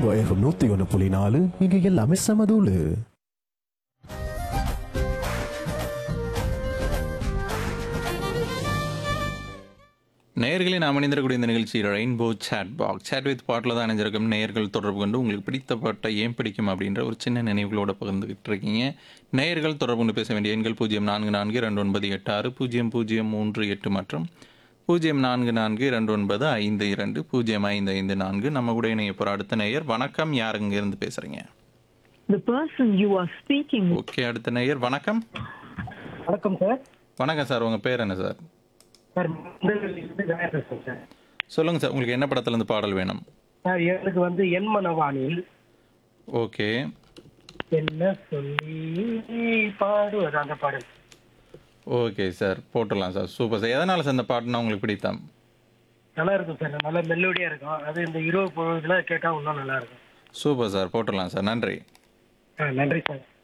rainbow FM நூத்தி ஒன்று புள்ளி நாலு இங்க எல்லாமே சமதூளு நேயர்களே நாம் இணைந்திருக்கக்கூடிய இந்த நிகழ்ச்சி rainbow chat box chat with பாட்டில் தான் இணைஞ்சிருக்கும் நேயர்கள் தொடர்பு கொண்டு உங்களுக்கு பிடித்த பாட்டை ஏன் பிடிக்கும் அப்படின்ற ஒரு சின்ன நினைவுகளோட பகிர்ந்துகிட்டு இருக்கீங்க நேயர்கள் தொடர்பு கொண்டு பேச வேண்டிய எண்கள் பூஜ்ஜியம் நான்கு நான்கு ரெண்டு ஒன்பது எட்டு ஆறு பூஜ்ஜியம் பூஜ்ஜியம் மூன்று எட்டு மற்றும் பூஜ்ஜியம் நான்கு நான்கு ரெண்டு ஒன்பது ஐந்து இரண்டு பூஜ்ஜியம் ஐந்து ஐந்து நான்கு நம்ம கூட இணைய போகிற அடுத்த நேயர் வணக்கம் யார் இங்க இருந்து பேசுகிறீங்க The person you are speaking with okay அடுத்த நேயர் வணக்கம் வணக்கம் சார் வணக்கம் சார் உங்கள் பேர் என்ன சார் சார் மந்தவெளியிலிருந்து கணேஷ் பேசுறேன் சார் சொல்லுங்கள் சார் உங்களுக்கு என்ன படத்துலேருந்து பாடல் வேணும் சார் எனக்கு வந்து என் மனவானில் ஓகே என்ன சொல்லி பாடுவது அந்த பாடல் ஓகே சார் போட்டுடலாம் சார் சூப்பர் சார் எதனால் சார் இந்த பாட்டுனா உங்களுக்கு பிடித்தம் நல்லா இருக்கும் சார் நல்ல மெலோடியா இருக்கும் அது இந்த இரவு பொழுதுல கேட்டா இன்னும் நல்லா இருக்கும் சூப்பர் சார் போட்டுடலாம் சார் நன்றி ஆ, நன்றி சார்